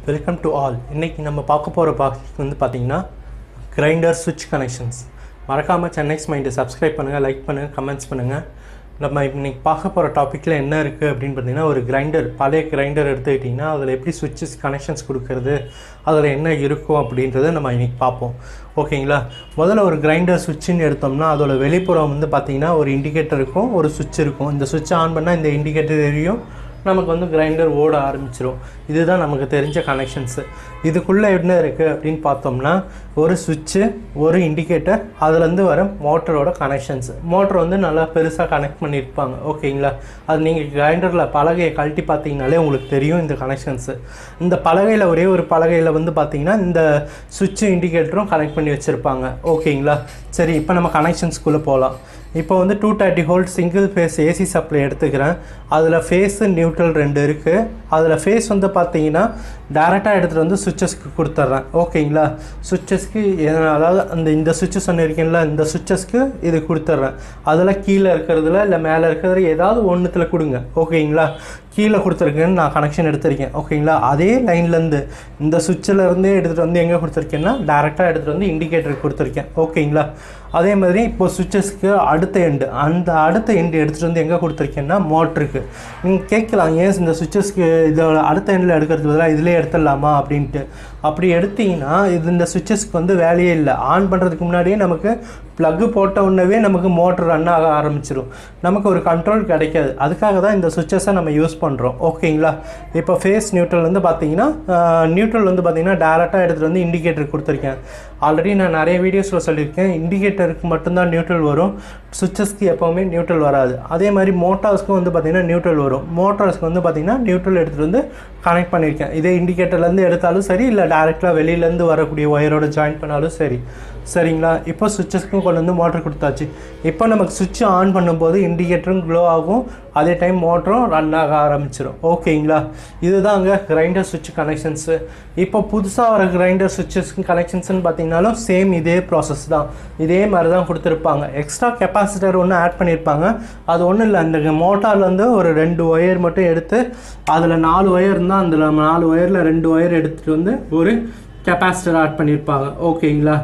welcome to all இன்றைக்கி நம்ம பார்க்க போகிற பாக்ஸ் வந்து பார்த்திங்கன்னா கிரைண்டர் சுவிட்ச் கனெக்ஷன்ஸ் மறக்காமல் சென்னைஸ் மைண்டை சப்ஸ்கிரைப் பண்ணுங்கள் லைக் பண்ணுங்கள் கமெண்ட்ஸ் பண்ணுங்கள் நம்ம இன்னைக்கு பார்க்க போகிற டாப்பிக்கில் என்ன இருக்குது அப்படின்னு பார்த்தீங்கன்னா ஒரு கிரைண்டர் பழைய கிரைண்டர் எடுத்துக்கிட்டிங்கன்னா அதில் எப்படி சுவிட்சஸ் கனெக்ஷன்ஸ் கொடுக்கறது அதில் என்ன இருக்கும் அப்படின்றத நம்ம இன்னைக்கு பார்ப்போம் ஓகேங்களா முதல்ல ஒரு கிரைண்டர் சுவிட்சுன்னு எடுத்தோம்னா அதோட வெளிப்புறம் வந்து பார்த்திங்கன்னா ஒரு இண்டிகேட்டர் இருக்கும் ஒரு சுவிட்ச் இருக்கும் இந்த சுவிட்ச் ஆன் பண்ணால் இந்த இண்டிகேட்டர் எரியும் நமக்கு வந்து கிரைண்டர் ஓட ஆரம்பிச்சிரும் இதுதான் நமக்கு தெரிஞ்ச கனெக்ஷன்ஸு இதுக்குள்ளே என்ன இருக்குது அப்படின்னு பார்த்தோம்னா ஒரு சுவிட்சு ஒரு இண்டிகேட்டர் அதுலேருந்து வர மோட்டரோட கனெக்ஷன்ஸ் மோட்டர் வந்து நல்லா பெருசாக கனெக்ட் பண்ணியிருப்பாங்க ஓகேங்களா அது நீங்கள் கிரைண்டரில் பலகையை கழட்டி பார்த்தீங்கனாலே உங்களுக்கு தெரியும் இந்த கனெக்ஷன்ஸு இந்த பலகையில் ஒரே ஒரு பலகையில் வந்து பார்த்தீங்கன்னா இந்த சுவிட்சும் இண்டிகேட்டரும் கனெக்ட் பண்ணி வச்சுருப்பாங்க ஓகேங்களா சரி இப்போ நம்ம கனெக்ஷன்ஸ்குள்ளே போகலாம் இப்போ வந்து two thirty volt single phase AC supply எடுத்துக்கிறேன் அதில் ஃபேஸு நியூட்ரல் ரெண்டு இருக்குது அதில் ஃபேஸ் வந்து பார்த்தீங்கன்னா டேரெக்டாக எடுத்துகிட்டு வந்து சுவிச்சஸ்க்கு கொடுத்துட்றேன் ஓகேங்களா சுவிச்சஸ்க்கு அதாவது அந்த இந்த சுவிட்சு சொன்னிருக்கேன்ல இந்த சுவிச்சஸ்க்கு இது கொடுத்துட்றேன் அதில் கீழே இருக்கிறதுல இல்லை மேலே இருக்கிறதுல ஏதாவது ஒன்றுத்தில் கொடுங்க ஓகேங்களா கீழே கொடுத்துருக்கேன்னு நான் கனெக்ஷன் எடுத்திருக்கேன் ஓகேங்களா அதே லைன்லேருந்து இந்த சுவிட்சில் இருந்தே எடுத்துகிட்டு வந்து எங்கே கொடுத்துருக்கேன்னா டேரெக்டாக எடுத்துகிட்டு வந்து இண்டிகேட்டருக்கு கொடுத்துருக்கேன் ஓகேங்களா அதே மாதிரி இப்போ சுவிச்சஸ்க்கு அடுத்த எண்டு அந்த அடுத்த எண்டு எடுத்துகிட்டு வந்து எங்கே கொடுத்துருக்கேன்னா மோட்ருக்கு நீங்கள் கேட்கலாம் ஏன் இந்த சுவிச்சஸ்க்கு இதோட அடுத்த எண்டில் எடுக்கிறது பதிலாக இதிலே எடுத்துடலாமா அப்படின்ட்டு அப்படி எடுத்தீங்கன்னா இது இந்த சுவிச்சஸ்க்கு வந்து வேலையே இல்லை ஆன் பண்ணுறதுக்கு முன்னாடியே நமக்கு ப்ளக்கு போட்ட உடனே நமக்கு மோட்டர் ரன் ஆக ஆரம்பிச்சிடும் நமக்கு ஒரு கண்ட்ரோல் கிடைக்காது அதுக்காக தான் இந்த சுவிச்சஸை நம்ம யூஸ் பண்ணுறோம் ஓகேங்களா இப்போ ஃபேஸ் நியூட்ரல் வந்து பார்த்தீங்கன்னா நியூட்ரல் வந்து பார்த்தீங்கன்னா டேரெக்டாக எடுத்துகிட்டு வந்து இண்டிகேட்டர் கொடுத்துருக்கேன் ஆல்ரெடி நான் நிறைய வீடியோஸில் சொல்லியிருக்கேன் இண்டிகேட்டருக்கு மட்டும்தான் நியூட்ரல் வரும் சுவிச்சஸ்க்கு எப்போவுமே நியூட்ரல் வராது அதே மாதிரி மோட்டார்ஸ்க்கும் வந்து பார்த்திங்கன்னா நியூட்ரல் வரும் மோட்டார்ஸ்க்கு வந்து பார்த்திங்கன்னா நியூட்ரல் எடுத்துகிட்டு வந்து கனெக்ட் பண்ணியிருக்கேன் இதே இண்டிகேட்டர்லேருந்து எடுத்தாலும் சரி இல்லை டேரெக்டாக வெளியிலேருந்து வரக்கூடிய ஒயரோட ஜாயின் பண்ணாலும் சரி சரிங்களா இப்போ சுவிச்சஸ்க்கும் கொண்டு வந்து மோட்டர் கொடுத்தாச்சு இப்போ நமக்கு சுவிட்ச் ஆன் பண்ணும்போது இண்டிகேட்டரும் க்ளோ ஆகும் அதே டைம் மோட்டரும் ரன் ஆக ஆரம்பிச்சிடும் ஓகேங்களா இதுதாங்க கிரைண்டர் சுவிட்ச் கனெக்ஷன்ஸு இப்போ புதுசாக வர கிரைண்டர் சுவிட்சஸ்க்கு கனெக்ஷன்ஸ்னு பார்த்தீங்கன்னாலும் சேம் இதே ப்ராசஸ் தான் இதே மாதிரி தான் கொடுத்துருப்பாங்க எக்ஸ்ட்ரா கெப்பாசிட்டர் ஒன்று ஆட் பண்ணியிருப்பாங்க அது ஒன்றும் இல்லை அந்த மோட்டார்லேருந்து ஒரு ரெண்டு ஒயர் மட்டும் எடுத்து அதில் நாலு ஒயர் இருந்தால் அந்த நாலு ஒயரில் ரெண்டு ஒயர் எடுத்துகிட்டு வந்து ஒரு கெப்பாசிட்டர் ஆட் பண்ணியிருப்பாங்க ஓகேங்களா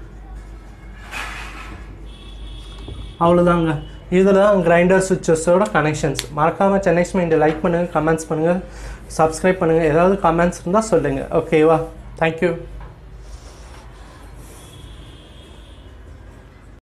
அவ்வளோதாங்க இதில் தான் கிரைண்டர் சுவிச்சஸோட கனெக்ஷன்ஸ் மறக்காமல் சென்னை மைண்டை லைக் பண்ணுங்கள் கமெண்ட்ஸ் பண்ணுங்கள் சப்ஸ்கிரைப் பண்ணுங்கள் ஏதாவது கமெண்ட்ஸ் இருந்தால் சொல்லுங்கள் ஓகேவா தேங்க்யூ